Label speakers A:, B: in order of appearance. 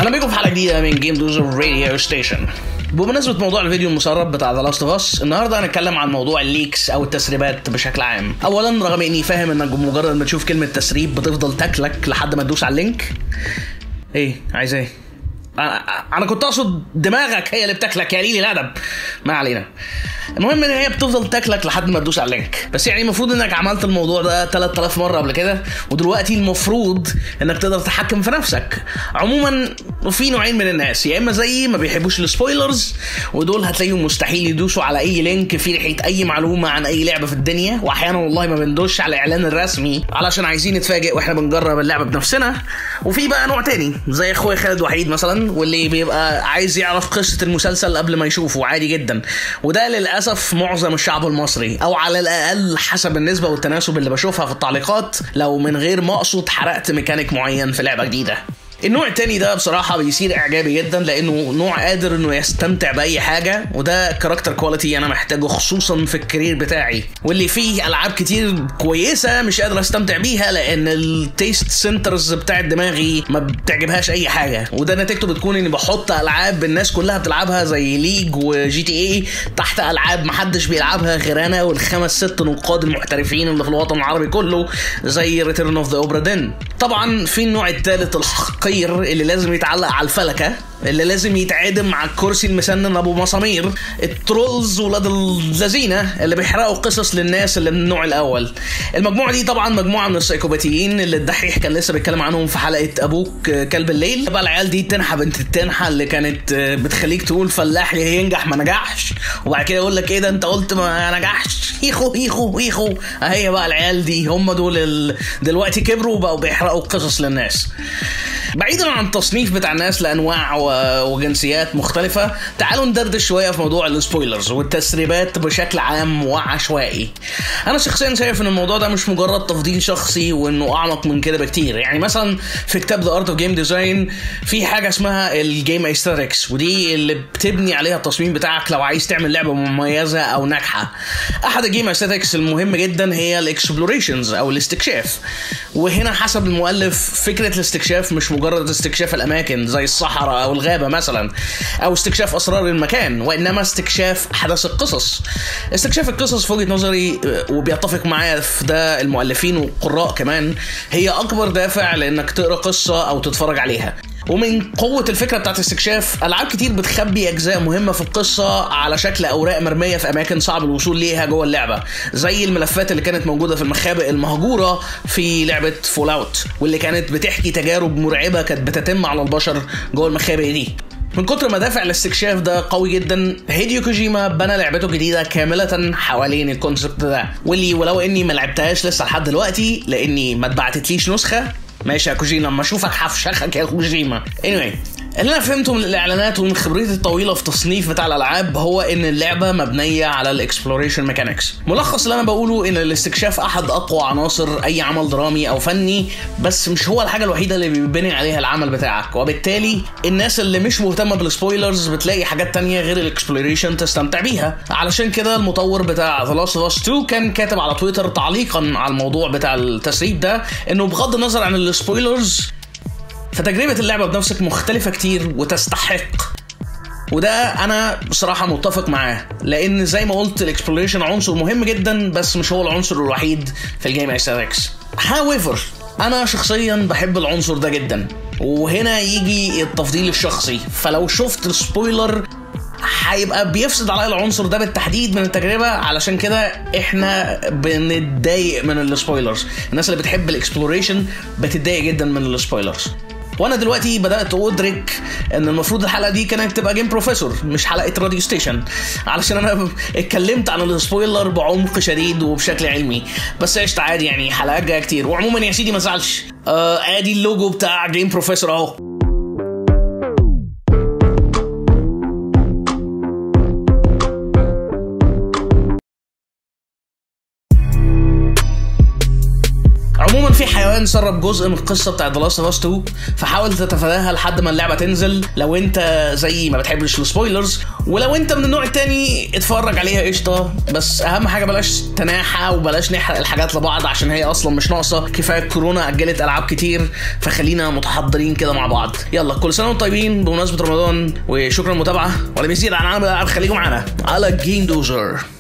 A: اهلا بيكم في حلقه جديده من جيم دوزر راديو ستيشن بمناسبة موضوع الفيديو المسرب بتاع ذا لاست اوف اس النهارده هنتكلم عن موضوع الليكس او التسريبات بشكل عام اولا رغم اني فاهم انك بمجرد ما تشوف كلمة تسريب بتفضل تاكلك لحد ما تدوس على اللينك ايه عايز ايه انا انا كنت اقصد دماغك هي اللي بتاكلك يا قليل الادب ما علينا المهم ان هي بتفضل تاكلك لحد ما تدوس على اللينك بس يعني المفروض انك عملت الموضوع ده 3000 مره قبل كده ودلوقتي المفروض انك تقدر تتحكم في نفسك عموما في نوعين من الناس يا اما زيي ما بيحبوش السبويلرز ودول هتلاقيهم مستحيل يدوسوا على اي لينك فيه ريحه اي معلومه عن اي لعبه في الدنيا واحيانا والله ما بندوش على الاعلان الرسمي علشان عايزين نتفاجئ واحنا بنجرب اللعبه بنفسنا وفي بقى نوع تاني زي اخويا خالد وحيد مثلا واللي بيبقى عايز يعرف قصه المسلسل قبل ما يشوفه عادي جدا وده للاسف معظم الشعب المصري او على الاقل حسب النسبه والتناسب اللي بشوفها في التعليقات لو من غير ما اقصد حرقت ميكانيك معين في لعبه جديده النوع التاني ده بصراحة بيصير إعجابي جدا لأنه نوع قادر إنه يستمتع بأي حاجة وده كاركتر كواليتي أنا محتاجه خصوصا في الكارير بتاعي واللي فيه ألعاب كتير كويسة مش قادر أستمتع بيها لأن التيست سنترز بتاعت دماغي ما بتعجبهاش أي حاجة وده نتيجته بتكون إني بحط ألعاب الناس كلها بتلعبها زي ليج وجي تي إيه تحت ألعاب محدش بيلعبها غير أنا والخمس ست نقاد المحترفين اللي في الوطن العربي كله زي ريتيرن اوف ذا اوبرا دين طبعا في النوع الثالث الحقير اللي لازم يتعلق على الفلكه اللي لازم يتعدم على الكرسي المسنن ابو مسامير الترولز ولاد اللذينه اللي بيحرقوا قصص للناس اللي من النوع الاول المجموعه دي طبعا مجموعه من السايكوباتيين اللي الدحيح كان لسه بيتكلم عنهم في حلقه ابوك كلب الليل بقى العيال دي تنحى بنت التنحى اللي كانت بتخليك تقول فلاح ينجح ما نجحش وبعد كده يقول لك ايه ده انت قلت ما نجحش هيخو هيخو هيخو اهي بقى العيال دي هم دول ال... دلوقتي كبروا وبقوا بيحرقوا قصص للناس بعيدا عن التصنيف بتاع الناس لانواع وجنسيات مختلفه تعالوا ندردش شويه في موضوع السبويلرز والتسريبات بشكل عام وعشوائي انا شخصيا شايف ان الموضوع ده مش مجرد تفضيل شخصي وانه اعمق من كده بكتير يعني مثلا في كتاب ذا ارت اوف جيم ديزاين في حاجه اسمها الجيم ايستاتكس ودي اللي بتبني عليها التصميم بتاعك لو عايز تعمل لعبه مميزه او ناجحه احد الجيم ايستاتكس المهم جدا هي الاكسبلوريشنز او الاستكشاف وهنا حسب المؤلف فكره الاستكشاف مش مجرد استكشاف الاماكن زي الصحراء او الغابه مثلا او استكشاف اسرار المكان وانما استكشاف احداث القصص استكشاف القصص في وجهه نظري وبيتفق معايا في ده المؤلفين والقراء كمان هي اكبر دافع لانك تقرا قصه او تتفرج عليها ومن قوة الفكرة بتاعت الاستكشاف ألعاب كتير بتخبي أجزاء مهمة في القصة على شكل أوراق مرمية في أماكن صعب الوصول ليها جوه اللعبة زي الملفات اللي كانت موجودة في المخابئ المهجورة في لعبة فول أوت واللي كانت بتحكي تجارب مرعبة كانت بتتم على البشر جوه المخابئ دي من كتر ما دافع الاستكشاف ده قوي جدا هيديو كوجيما بنى لعبته الجديده كامله حوالين الكونسبت ده واللي ولو اني ما لعبتهاش لسه لحد دلوقتي لاني ما اتبعتتليش نسخه ماشي يا كوجيما لما اشوفك هفشخك يا كوجيما anyway اللي انا فهمته من الاعلانات ومن خبرتي الطويله في تصنيف بتاع الالعاب هو ان اللعبه مبنيه على الاكسبلوريشن ميكانكس ملخص اللي انا بقوله ان الاستكشاف احد اقوى عناصر اي عمل درامي او فني بس مش هو الحاجه الوحيده اللي بيبني عليها العمل بتاعك وبالتالي الناس اللي مش مهتمه بالسبويلرز بتلاقي حاجات تانية غير الاكسبلوريشن تستمتع بيها علشان كده المطور بتاع ذا لاست اوف اس 2 كان كاتب على تويتر تعليقا على الموضوع بتاع التسريب ده انه بغض النظر عن السبويلرز فتجربة اللعبة بنفسك مختلفة كتير وتستحق وده انا بصراحة متفق معاه لان زي ما قلت الاكسبلوريشن عنصر مهم جدا بس مش هو العنصر الوحيد في الجيم اكس however انا شخصيا بحب العنصر ده جدا وهنا يجي التفضيل الشخصي فلو شفت السبويلر هيبقى بيفسد عليا العنصر ده بالتحديد من التجربه علشان كده احنا بنتضايق من السبويلرز الناس اللي بتحب الاكسبلوريشن بتتضايق جدا من السبويلرز وانا دلوقتي بدات ادرك ان المفروض الحلقه دي كانت تبقى جيم بروفيسور مش حلقه راديو ستيشن علشان انا اتكلمت عن السبويلر بعمق شديد وبشكل علمي بس قشطه عادي يعني حلقات جايه كتير وعموما يا سيدي ما تزعلش آه ادي اللوجو بتاع جيم بروفيسور اهو عموما في في حيوان سرب جزء من القصه بتاعت ذا لاست اوف اس 2 فحاول تتفاداها لحد ما اللعبه تنزل لو انت زي ما بتحبش السبويلرز ولو انت من النوع التاني اتفرج عليها قشطه بس اهم حاجه بلاش تناحه وبلاش نحرق الحاجات لبعض عشان هي اصلا مش ناقصه كفايه كورونا اجلت العاب كتير فخلينا متحضرين كده مع بعض يلا كل سنه وانتم طيبين بمناسبه رمضان وشكرا للمتابعه ولا بيزيد عن عالم الالعاب خليكم معانا على جيم دوزر